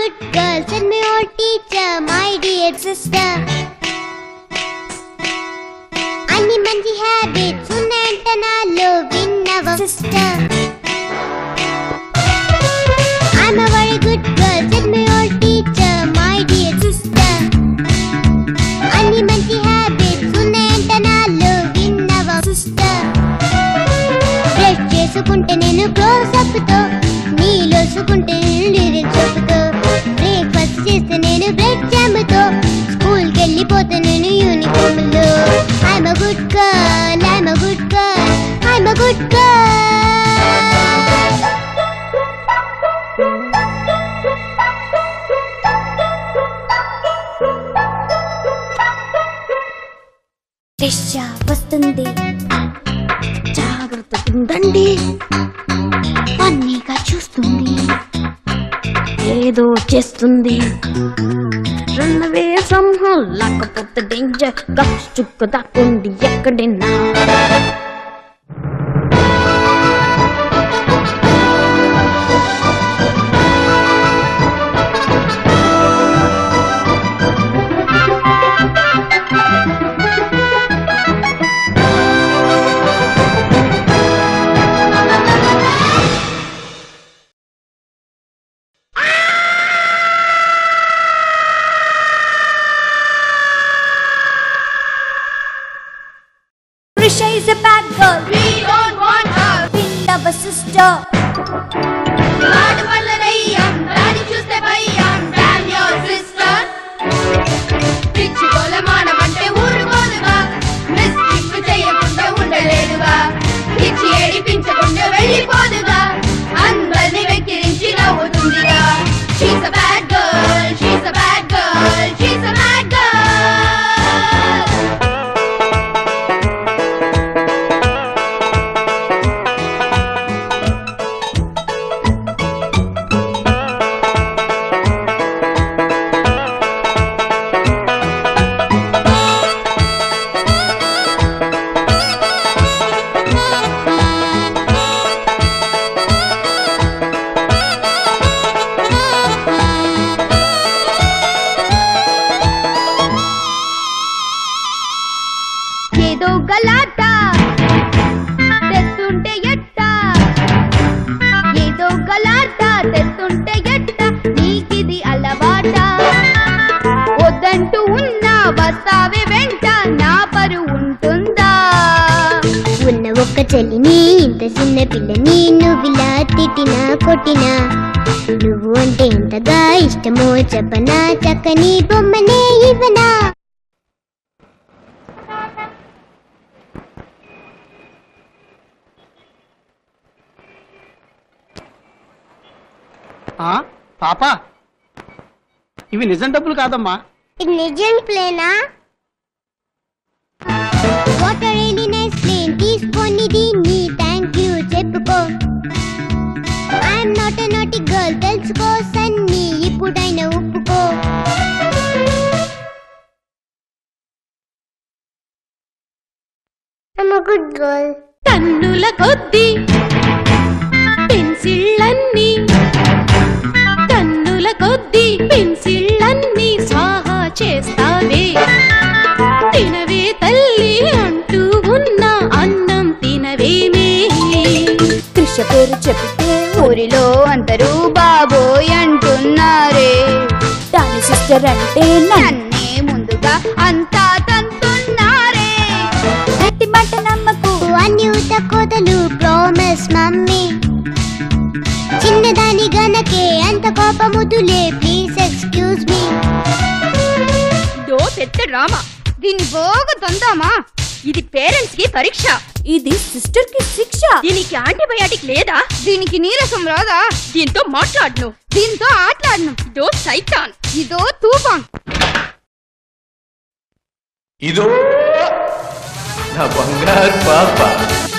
good girl, said my old teacher, my dear sister. అన్ని మంచి habits ఉన్నాయంట నాలో విన్నవ sister I'm a very good girl, said my old teacher, my dear sister. అన్ని మంచి habits ఉన్నాయంట నాలో విన్నవ సిస్టర్ బ్రష్ చేసుకుంటే నేను క్లోజ్ అప్ తో నీలోసుకుంటే నేను లిరిక్స్ చెప్పుతో బ్రేక్ఫాస్ట్ చేస్తే నేను బ్రెడ్ జామ్ తో స్కూల్ కి వెళ్ళిపోతే నేను యూనిఫామ్ లో I'm a good girl I'm a good girl I'm a good girl Disha వస్తుంది జాగ్రత్త ఉండండి అన్నీగా చూస్తుంది ఏదో చేస్తుంది రన్నవే సింహం లేకపోతే డేంజర్ గప్స్ చుక్క దాక్కుండి ఎక్కడైనా Risha is a bad girl. We don't want her. We love a sister. ఆడవాళ్ళనయ్యాం, దాన్ని చూస్తే భయ్యాం. Damn your sister. పిచ్చి గోలమానమంటే ఊరుకోదుగా. మిస్టేక్ చేయకుండా ఉండలేదుగా. పిచ్చి ఏడిపించకుండా వెళ్ళిపోదుగా. అందర్నీ వెక్కిరించి నవ్వుతుందిగా. She's a bad girl, she's a bad girl, she's a bad girl. ఏదో గలాట తెస్తుంటే ఎట్ట ఏదో గలాట తెస్తుంటే ఎట్ట నీకిది అలవాట వద్దంటూ ఉన్నా వస్తావే వెంట నా పరు ఉంటుందా ఉన్న ఒక్క చెల్లిని ఇంత చిన్న పిల్లని నువ్విలా తిట్టినా కొట్టినా నువ్వు అంటే ఎంతగా ఇష్టమో చెప్పనా చక్కని బొమ్మనే ఇవ్వనా ఆ పాప ఇవి నిజం డబ్బులు కాదమ్మా ఇది నిజం ప్లేనా what are really nice plane తీసుకొని దీన్ని థ్యాంక్ యూ చెప్పుకో I'm not a naughty girl తెలుసుకో సన్ని ఇప్పుడైనా ఒప్పుకో I'm a good girl. టన్నుల కొద్ది పెన్సిళ్ళన్నీ టన్నుల కొద్ది పెన్సిళ్ళన్నీ స్వాహా చేస్తావే తినవే తల్లి అంటూ ఉన్న అన్నం తినవేమే కృష్ణ పేరు చెప్తే ఊరిలో అందరూ బాబోయ్ అంటున్నారే దాని సిస్టర్ అంటే నన్నే ముందుగా అంతా తంతున్నారే గట్టి మాట నమ్మకు అన్యూత కోతలు ప్రామిస్ మమ్మీ చిన్నదాని గనకే అంత కోపముదులే ప్లీజ్ ఎక్స్క్యూజ్ మీ దో పెద్ద డ్రామా దీన్ని బాగా తందామా ఇది పేరెంట్స్ కి పరీక్ష ఇది సిస్టర్ కి శిక్ష దీనికి యాంటీబయాటిక్ లేదా దీనికి నీరసం రాదా దీంతో మాట్లాడను దీంతో ఆటలాడను ఇదో సైతాన్ ఇదో తూఫాన్ ఇదో నా బంగారు పాప